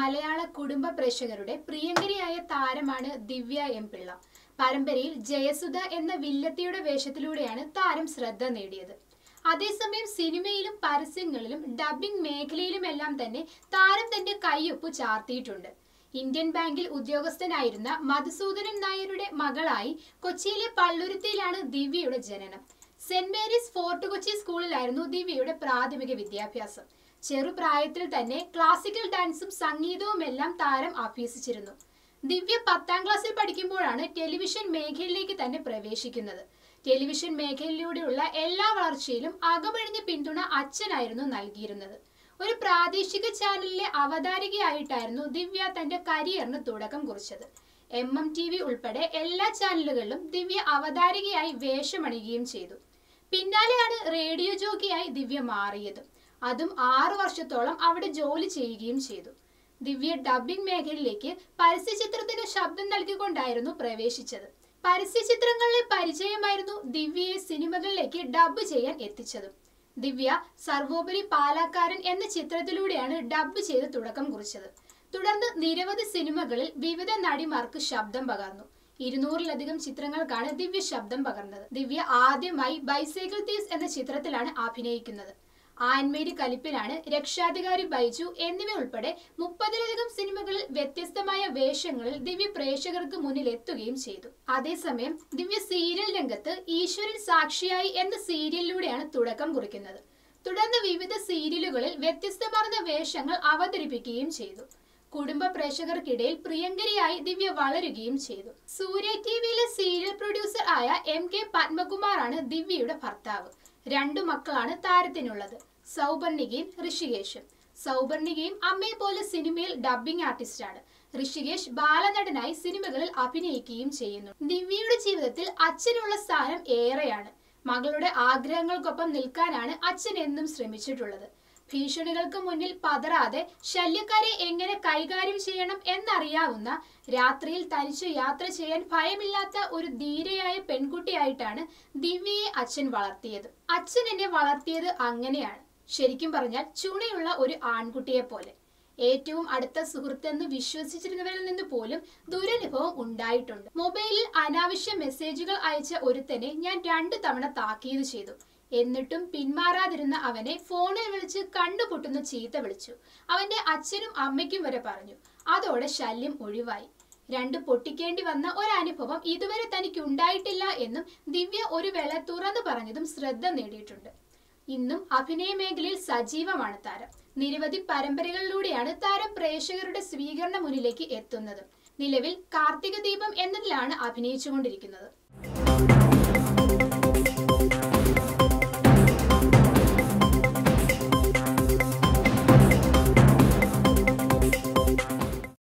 മലയാള കുടുംബ പ്രേക്ഷകരുടെ പ്രിയങ്കരിയായ താരമാണ് ദിവ്യ എം പിള്ള പരമ്പരയിൽ ജയസുധ എന്ന വില്ലത്തിയുടെ വേഷത്തിലൂടെയാണ് താരം ശ്രദ്ധ നേടിയത് അതേസമയം സിനിമയിലും പരസ്യങ്ങളിലും ഡബിംഗ് മേഖലയിലുമെല്ലാം തന്നെ താരം തന്റെ കൈയൊപ്പ് ചാർത്തിയിട്ടുണ്ട് ഇന്ത്യൻ ബാങ്കിൽ ഉദ്യോഗസ്ഥനായിരുന്ന മധുസൂദനൻ നായരുടെ മകളായി കൊച്ചിയിലെ പള്ളുരുത്തിയിലാണ് ദിവ്യയുടെ ജനനം സെന്റ് മേരീസ് ഫോർട്ട് കൊച്ചി സ്കൂളിലായിരുന്നു ദിവ്യയുടെ പ്രാഥമിക വിദ്യാഭ്യാസം ചെറുപ്രായത്തിൽ തന്നെ ക്ലാസിക്കൽ ഡാൻസും സംഗീതവും എല്ലാം താരം അഭ്യസിച്ചിരുന്നു ദിവ്യ പത്താം ക്ലാസ്സിൽ പഠിക്കുമ്പോഴാണ് ടെലിവിഷൻ മേഖലയിലേക്ക് തന്നെ പ്രവേശിക്കുന്നത് ടെലിവിഷൻ മേഖലയിലൂടെയുള്ള എല്ലാ വളർച്ചയിലും അകമഴിഞ്ഞ പിന്തുണ അച്ഛനായിരുന്നു നൽകിയിരുന്നത് ഒരു പ്രാദേശിക ചാനലിലെ അവതാരികയായിട്ടായിരുന്നു ദിവ്യ തന്റെ കരിയറിന് തുടക്കം കുറിച്ചത് എം എം ടി വി ഉൾപ്പെടെ എല്ലാ ചാനലുകളിലും ദിവ്യ അവതാരികയായി വേഷമണിയുകയും ചെയ്തു പിന്നാലെയാണ് റേഡിയോ ജോക്കിയായി ദിവ്യ മാറിയത് അതും ആറു വർഷത്തോളം അവിടെ ജോലി ചെയ്യുകയും ചെയ്തു ദിവ്യ ഡബിംഗ് മേഖലയിലേക്ക് പരസ്യചിത്രത്തിന് ശബ്ദം നൽകിക്കൊണ്ടായിരുന്നു പ്രവേശിച്ചത് പരസ്യചിത്രങ്ങളിലെ പരിചയമായിരുന്നു ദിവ്യയെ സിനിമകളിലേക്ക് ഡബ് ചെയ്യാൻ എത്തിച്ചതും ദിവ്യ സർവോപരി പാലാക്കാരൻ എന്ന ചിത്രത്തിലൂടെയാണ് ഡബ് ചെയ്ത് തുടക്കം കുറിച്ചത് തുടർന്ന് നിരവധി സിനിമകളിൽ വിവിധ നടിമാർക്ക് ശബ്ദം പകർന്നു ഇരുന്നൂറിലധികം ചിത്രങ്ങൾക്കാണ് ദിവ്യ ശബ്ദം പകർന്നത് ദിവ്യ ആദ്യമായി ബൈസൈക്കിൾ തീസ് എന്ന ചിത്രത്തിലാണ് അഭിനയിക്കുന്നത് ആൻമേരി കലിപ്പിലാണ് രക്ഷാധികാരി ബൈജു എന്നിവ ഉൾപ്പെടെ മുപ്പതിലധികം സിനിമകളിൽ വ്യത്യസ്തമായ വേഷങ്ങളിൽ ദിവ്യ പ്രേക്ഷകർക്ക് മുന്നിൽ എത്തുകയും ചെയ്തു അതേസമയം ദിവ്യ സീരിയൽ രംഗത്ത് ഈശ്വരൻ സാക്ഷിയായി എന്ന സീരിയലിലൂടെയാണ് തുടക്കം കുറിക്കുന്നത് തുടർന്ന് വിവിധ സീരിയലുകളിൽ വ്യത്യസ്തമാർന്ന വേഷങ്ങൾ അവതരിപ്പിക്കുകയും ചെയ്തു കുടുംബ പ്രേക്ഷകർക്കിടയിൽ പ്രിയങ്കരിയായി ദിവ്യ വളരുകയും ചെയ്തു സൂര്യ ടി വിയിലെ സീരിയൽ പ്രൊഡ്യൂസർ ആയ എം കെ പത്മകുമാറാണ് ദിവ്യയുടെ ഭർത്താവ് രണ്ടു മക്കളാണ് താരത്തിനുള്ളത് സൗപർണികയും ഋഷികേഷും സൗപർണികയും അമ്മയെ പോലെ സിനിമയിൽ ഡബ്ബിംഗ് ആർട്ടിസ്റ്റാണ് ഋഷികേഷ് ബാലനടനായി സിനിമകളിൽ അഭിനയിക്കുകയും ചെയ്യുന്നു ദിവ്യയുടെ ജീവിതത്തിൽ അച്ഛനുള്ള സ്ഥാനം ഏറെയാണ് മകളുടെ ആഗ്രഹങ്ങൾക്കൊപ്പം നിൽക്കാനാണ് അച്ഛൻ എന്നും ശ്രമിച്ചിട്ടുള്ളത് ഭീഷണികൾക്ക് മുന്നിൽ പതറാതെ ശല്യക്കാരെ എങ്ങനെ കൈകാര്യം ചെയ്യണം എന്നറിയാവുന്ന രാത്രിയിൽ തനിച്ചു യാത്ര ചെയ്യാൻ ഭയമില്ലാത്ത ഒരു ധീരയായ പെൺകുട്ടിയായിട്ടാണ് ദിവ്യയെ അച്ഛൻ വളർത്തിയത് അച്ഛൻ എന്നെ വളർത്തിയത് അങ്ങനെയാണ് ശരിക്കും പറഞ്ഞാൽ ചുണയുള്ള ഒരു ആൺകുട്ടിയെ പോലെ ഏറ്റവും അടുത്ത സുഹൃത്തെന്ന് വിശ്വസിച്ചിരുന്നവരിൽ നിന്ന് പോലും ദുരനുഭവം ഉണ്ടായിട്ടുണ്ട് മൊബൈലിൽ അനാവശ്യ മെസ്സേജുകൾ അയച്ച ഒരുത്തനെ ഞാൻ രണ്ടു തവണ താക്കീത് ചെയ്തു എന്നിട്ടും പിന്മാറാതിരുന്ന അവനെ ഫോണിൽ വിളിച്ച് കണ്ടുപൊട്ടുന്ന ചീത്ത വിളിച്ചു അവന്റെ അച്ഛനും അമ്മയ്ക്കും വരെ പറഞ്ഞു അതോടെ ശല്യം ഒഴിവായി രണ്ട് പൊട്ടിക്കേണ്ടി വന്ന ഒരനുഭവം ഇതുവരെ തനിക്ക് ഉണ്ടായിട്ടില്ല എന്നും ദിവ്യ ഒരു വേള തുറന്നു പറഞ്ഞതും ശ്രദ്ധ നേടിയിട്ടുണ്ട് ഇന്നും അഭിനയ മേഖലയിൽ സജീവമാണ് താരം നിരവധി പരമ്പരകളിലൂടെയാണ് താരം പ്രേക്ഷകരുടെ സ്വീകരണ മുന്നിലേക്ക് എത്തുന്നത് നിലവിൽ കാർത്തിക ദീപം എന്നതിലാണ് അഭിനയിച്ചുകൊണ്ടിരിക്കുന്നത്